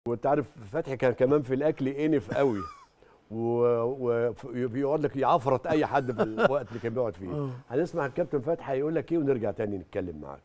وانت عارف فتحي كان كمان في الاكل انف قوي وبيقعد لك يعفرط اي حد في الوقت اللي كان بيقعد فيه آه. هنسمع الكابتن فتحي هيقول لك ايه ونرجع تاني نتكلم معاك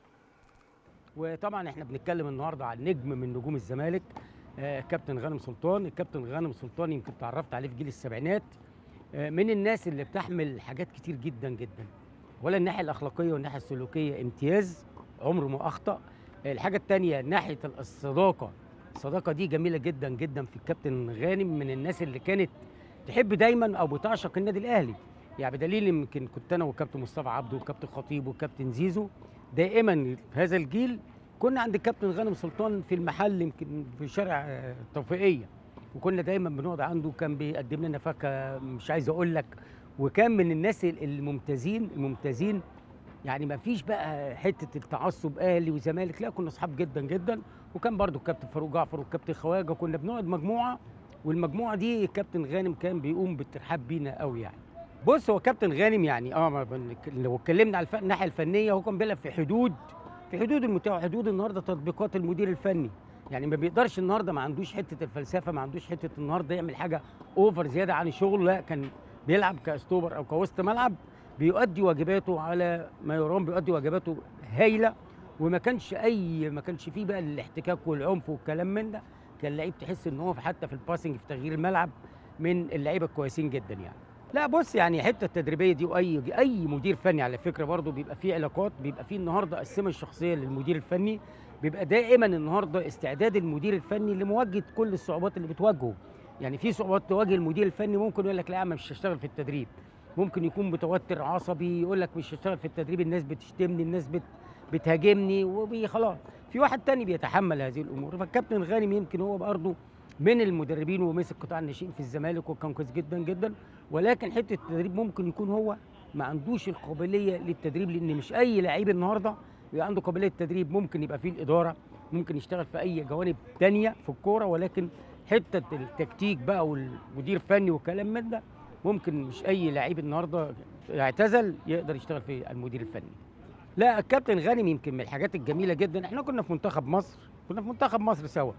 وطبعا احنا بنتكلم النهارده عن نجم من نجوم الزمالك آه، كابتن غانم سلطان الكابتن غانم سلطان يمكن تعرفت عليه في جيل السبعينات آه، من الناس اللي بتحمل حاجات كتير جدا جدا ولا الناحيه الاخلاقيه والناحيه السلوكيه امتياز عمره ما اخطا آه، الحاجه الثانيه ناحيه الصداقه الصداقه دي جميله جدا جدا في الكابتن غانم من الناس اللي كانت تحب دايما او بتعشق النادي الاهلي يعني بدليل يمكن كنت انا والكابتن مصطفى عبده والكابتن خطيب والكابتن زيزو دائما في هذا الجيل كنا عند الكابتن غانم سلطان في المحل يمكن في شارع آه، التوفيقيه وكنا دايما بنقعد عنده كان بيقدم لنا فاكهه مش عايز اقول لك وكان من الناس الممتازين الممتازين يعني ما فيش بقى حته التعصب اهلي وزمالك لا كنا اصحاب جدا جدا وكان برضو الكابتن فاروق جعفر والكابتن خواجه كنا بنقعد مجموعه والمجموعه دي الكابتن غانم كان بيقوم بالترحاب بينا قوي يعني بص هو كابتن غانم يعني اه ما بن- لو اتكلمنا على الف- الناحيه الفنيه هو كان بيلعب في حدود في حدود المتاح حدود النهارده تطبيقات المدير الفني يعني ما بيقدرش النهارده ما عندوش حته الفلسفه ما عندوش حته النهارده يعمل حاجه اوفر زياده عن الشغل لا كان بيلعب كاستوبر او كوسط ملعب بيؤدي واجباته على ما يرام بيؤدي واجباته هايله وما كانش اي ما كانش فيه بقى الاحتكاك والعنف والكلام من ده كان لعيب تحس ان هو في- حتى في الباسنج في تغيير الملعب من اللعيبه الكويسين جدا يعني لا بص يعني حته التدريبيه دي واي اي مدير فني على فكره برضه بيبقى فيه علاقات بيبقى فيه النهارده السمه الشخصيه للمدير الفني بيبقى دائما النهارده استعداد المدير الفني لمواجهه كل الصعوبات اللي بتواجهه يعني في صعوبات تواجه المدير الفني ممكن يقول لك لا يا عم مش هشتغل في التدريب ممكن يكون متوتر عصبي يقول لك مش هشتغل في التدريب الناس بتشتمني الناس بت بتهاجمني وخلاص في واحد تاني بيتحمل هذه الامور فالكابتن غانم يمكن هو برضه من المدربين ومسك قطاع الناشئين في الزمالك وكان كويس جدا جدا ولكن حته التدريب ممكن يكون هو ما عندوش القابليه للتدريب لان مش اي لعيب النهارده بيبقى عنده قابليه التدريب ممكن يبقى فيه الاداره ممكن يشتغل في اي جوانب تانية في الكوره ولكن حته التكتيك بقى والمدير فني والكلام من ده ممكن مش اي لعيب النهارده اعتزل يقدر يشتغل في المدير الفني لا الكابتن غانم يمكن من الحاجات الجميله جدا احنا كنا في منتخب مصر كنا في منتخب مصر سوا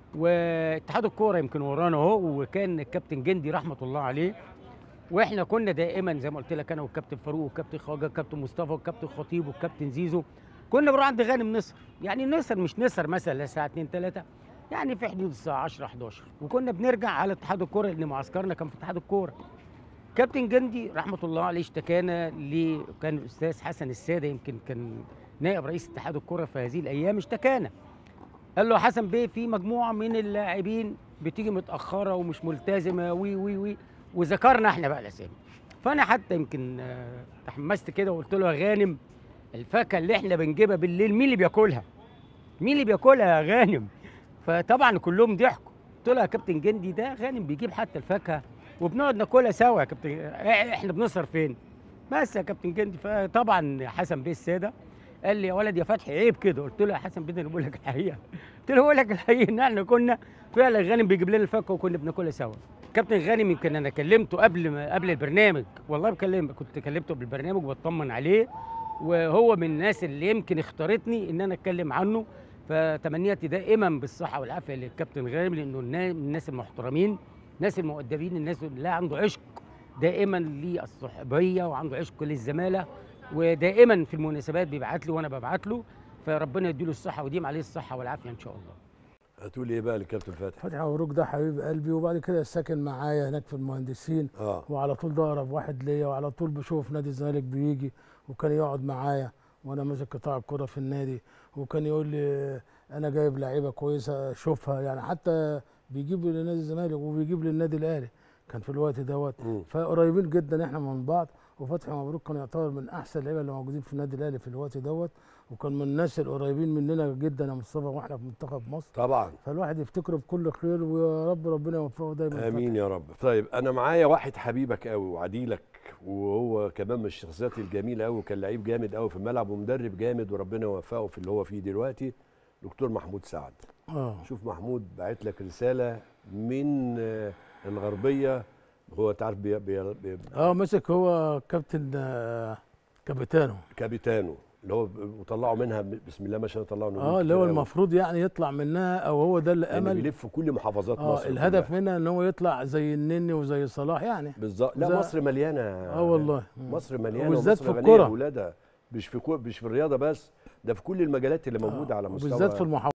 واتحاد الكوره يمكن ورانا اهو وكان الكابتن جندي رحمه الله عليه واحنا كنا دائما زي ما قلت لك انا والكابتن فاروق والكابتن خواجه والكابتن مصطفى والكابتن خطيب والكابتن زيزو كنا بنروح عند غانم نسهر يعني نسهر مش نسهر مثلا الساعه 2 3 يعني في حدود الساعه 10 11 وكنا بنرجع على اتحاد الكوره لان معسكرنا كان في اتحاد الكوره كابتن جندي رحمه الله عليه اشتكانا ل كان الاستاذ حسن الساده يمكن كان نائب رئيس اتحاد الكوره في هذه الايام اشتكانا قال له يا حسن بيه في مجموعه من اللاعبين بتيجي متاخره ومش ملتزمه وي وي وي وذكرنا احنا بقى الاسامي فانا حتى يمكن آه، تحمست كده وقلت له يا غانم الفاكهه اللي احنا بنجيبها بالليل مين اللي بياكلها؟ مين اللي بياكلها يا غانم؟ فطبعا كلهم ضحكوا قلت له يا كابتن جندي ده غانم بيجيب حتى الفاكهه وبنقعد ناكلها سوا يا كابتن إيه- احنا بنسهر فين؟ بس يا كابتن جندي فطبعا حسن بيه الساده قال لي يا ولد يا فتحي عيب كده قلت له يا حسن بيه ده انا بقول لك الحقيقه قلت له بقول لك الحقيقه ان احنا كنا فعلا غانم بيجيب لنا الفاكهه وكنا بناكلها سوا كابتن غانم يمكن انا كلمته قبل ما قبل البرنامج والله بكلم كنت كلمته قبل البرنامج وبطمن عليه وهو من الناس اللي يمكن اختارتني ان انا اتكلم عنه فتمنياتي دائما بالصحه والعافيه للكابتن غانم لانه النا- من الناس المحترمين الناس المؤدبين الناس اللي عنده عشق دائما للصحوبيه وعنده عشق للزماله ودائما في المناسبات بيبعت لي وانا ببعت له فربنا يديله الصحه ويديم عليه الصحه والعافيه ان شاء الله هتقول ايه بقى للكابتن فتحي فتحي مبروك ده حبيب قلبي وبعد كده ساكن معايا هناك في المهندسين اه وعلى طول ده اقرب واحد ليا وعلى طول بشوف نادي الزمالك بيجي وكان يقعد معايا وانا ماسك قطاع الكوره في النادي وكان يقول لي انا جايب لعيبه كويسه شوفها يعني حتى بيجيب لنادي الزمالك وبيجيب للنادي الاهلي كان في الوقت دوت مم. فقريبين جدا احنا من بعض وفتحي مبروك كان يعتبر من احسن اللعيبه اللي موجودين في النادي الاهلي في الوقت دوت وكان من الناس القريبين مننا جدا يا مصطفى واحنا في منتخب مصر طبعا فالواحد يفتكره بكل خير ويا رب ربنا يوفقه دايما امين يا رب طيب انا معايا واحد حبيبك قوي وعديلك وهو كمان من الشخصيات الجميله قوي وكان لعيب جامد قوي في الملعب ومدرب جامد وربنا يوفقه في اللي هو فيه دلوقتي دكتور محمود سعد اه شوف محمود بعت لك رساله من آه، الغربيه هو تعرف بي بي بي اه مسك هو كابتن آه، كابيتانو كابيتانو اللي هو ب- وطلعوا منها ب- بسم الله ما شاء الله طلعوا نجوم اه اللي هو كتير أوي. المفروض يعني يطلع منها او هو ده اللي يعني امل بيلف كل محافظات اه مصر الهدف كلها. منها ان هو يطلع زي النني وزي صلاح يعني بالظبط لا زي- مصر مليانه اه والله مصر مليانه وبالذات ومصر في غنية الكرة. بولادها مش في كو... مش في الرياضه بس ده في كل المجالات اللي موجوده على مستوى وبالذات في المحافظات